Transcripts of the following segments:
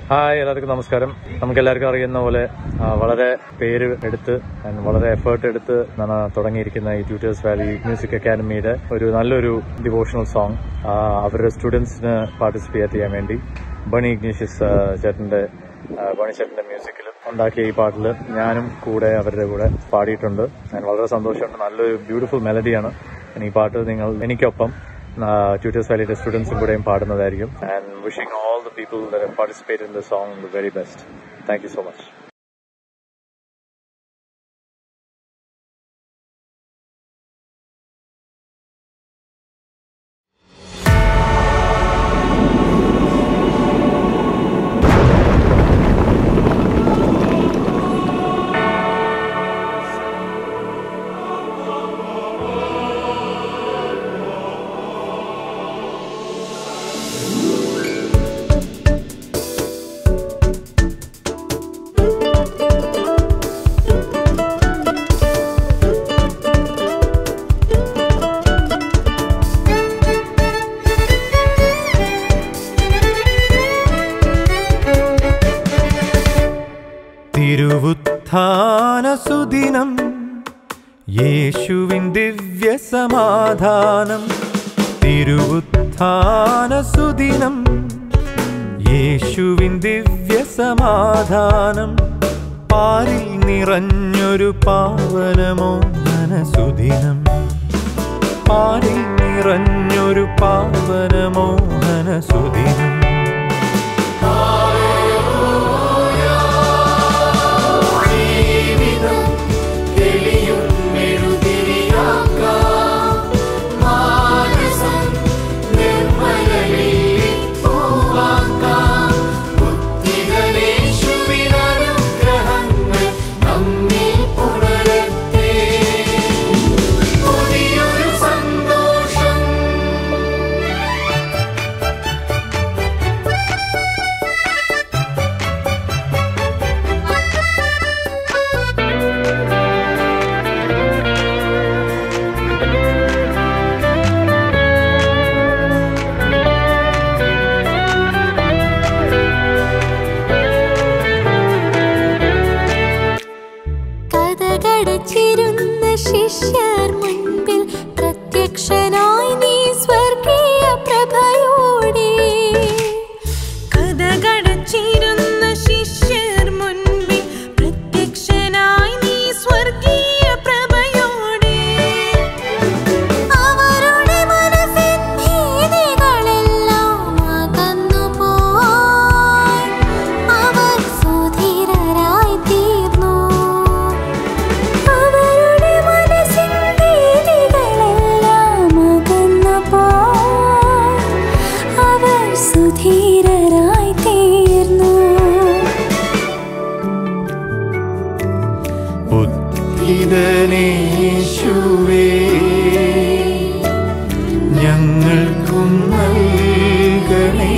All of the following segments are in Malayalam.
ഹായ് എല്ലാവർക്കും നമസ്കാരം നമുക്ക് എല്ലാവർക്കും അറിയുന്ന പോലെ ആ, വളരെ പേര് എടുത്ത് and വളരെ എഫേർട്ട് എടുത്ത് ആണ് തുടങ്ങിയിരിക്കുന്ന ഈ ട്യൂട്ടേഴ്സ് വാലി മ്യൂസിക് അക്കാദമിയുടെ ഒരു നല്ലൊരു ഡിവോഷണൽ സോങ് അവരുടെ സ്റ്റുഡൻസിന് പാർട്ടിസിപ്പേറ്റ് ചെയ്യാൻ വേണ്ടി ബണി ഇഗ്നീഷ്യസ് ആ, ചേട്ടന്റെ ആ, ബണി ചേട്ടന്റെ മ്യൂസിക്കിൽ ഉണ്ടാക്കിയ ഈ പാട്ടിൽ ഞാനും കൂടെ അവരുടെ കൂടെ പാടിയിട്ടുണ്ട് ഞാൻ വളരെ സന്തോഷമുണ്ട് നല്ലൊരു ബ്യൂട്ടിഫുൾ മെലഡിയാണ് ഈ പാട്ട് നിങ്ങൾ എനിക്കൊപ്പം ട്യൂട്ടേഴ്സ് വാലിയുടെ സ്റ്റുഡൻസും കൂടെയും പാടുന്നതായിരിക്കും and wishing all the people the participate in the song the very best thank you so much തിരുവുത്ഥാനസുദിനം യേശുവിൻ ദിവ്യ സമാധാനം തിരുവുത്ഥാനസുദിനം യേശുവിൻ ദിവ്യ സമാധാനം പാരിൽ നിറഞ്ഞൊരു പാവനമോ മനസുദിനം പാരിൽ നിറഞ്ഞൊരു പാവനമോ മനസുദിനം കഥകടച്ചിരുന്ന ശിഷ്യർ മുൻപിൽ പ്രത്യക്ഷനായി നീ സ്വർഗീയ പ്രഭയോടെ കഥകടച്ചിരുന്ന ശിഷ്യർ മുൻപിൽ പ്രത്യക്ഷനായി നീ സ്വർഗീയ പ്രഭയോടെ അവരുടെ മനസ്സിൻ ഭീതികളെല്ലാം അകന്നുപോയി അവർ സുധീരരായി തീർന്നു അവരുടെ മനസ്സിൻ ഭീതികളെല്ലാം അകന്നുപോയി അവർ സുധീരരായി തീർന്നു ഉദ്ധിതനേശുവേ ഞങ്ങൾക്കും നൽകണേ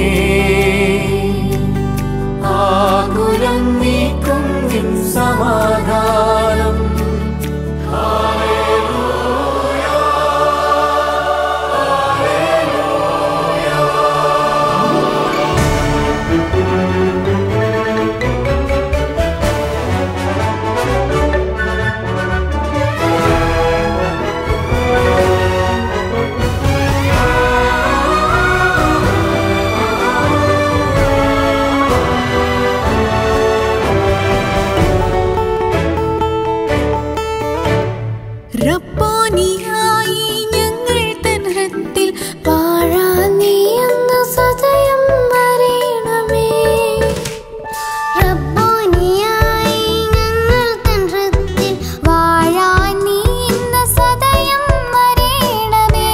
ആകുലം നീക്കും നിൻ സമാധാനം റബ്ബാനിയായി ഞങ്ങൾ തൻ ഹൃത്തിൽ വാഴാൻ നീ എന്ന് സദയം വരേണമേ റബ്ബാനിയായി ഞങ്ങൾ തൻ ഹൃത്തിൽ വാഴാൻ നീ എന്ന് സദയം വരേണമേ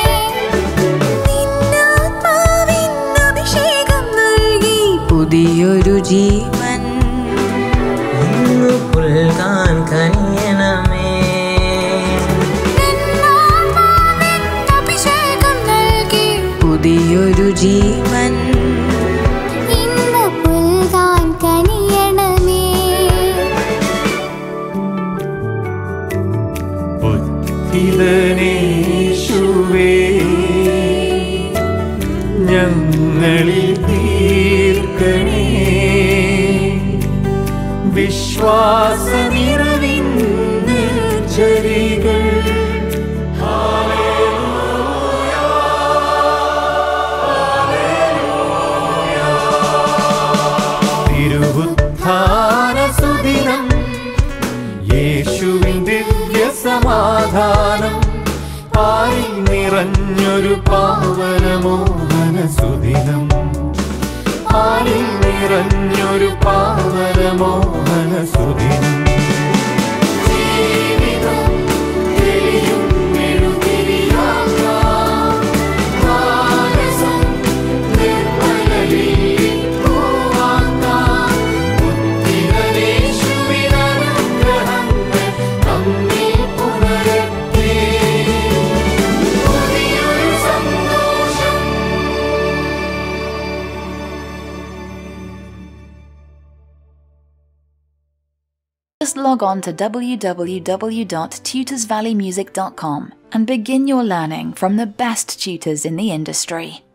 നിന്നാത്മാവിൻ അഭിഷേകം നൽകി പുതിയൊരു ജീവൻ ഇന്നു പുൽകാൻ കനിയണമേ നിന്നാത്മാവിൻ അഭിഷേകം നൽകി പുതിയൊരു ജീവൻ ഇന്ന് പുൽകാൻ കനിയണമേ ഉദ്ധിതനേശുവേ ഞങ്ങളിൽ തീർക്കണേ വിശ്വാസ നിറവിൻ നിർജ്ജരികൾ തിരുവുത്ഥാന സുദിനം യേശുവിൻ ദിവ്യ സമാധാനം പാരിൽ നിറഞ്ഞൊരു പാവനമോഹന സുദിനം പാലിൽ നിറഞ്ഞൊരു പാവനമോഹന സുദിനം ജീവിതം തെളിയും മെഴുതിരിയാകാം. മാനസം നിർമ്മലലിൽ പൂവാക്കാം. ഉത്തിരനേശുവിൻ അനുഗ്രഹങ്ങൾ നമ്മിൽ പുണരട്ടെ. പുതിയൊരു സന്തോഷം Just log on to www.tutorsvalleymusic.com and begin your learning from the best tutors in the industry.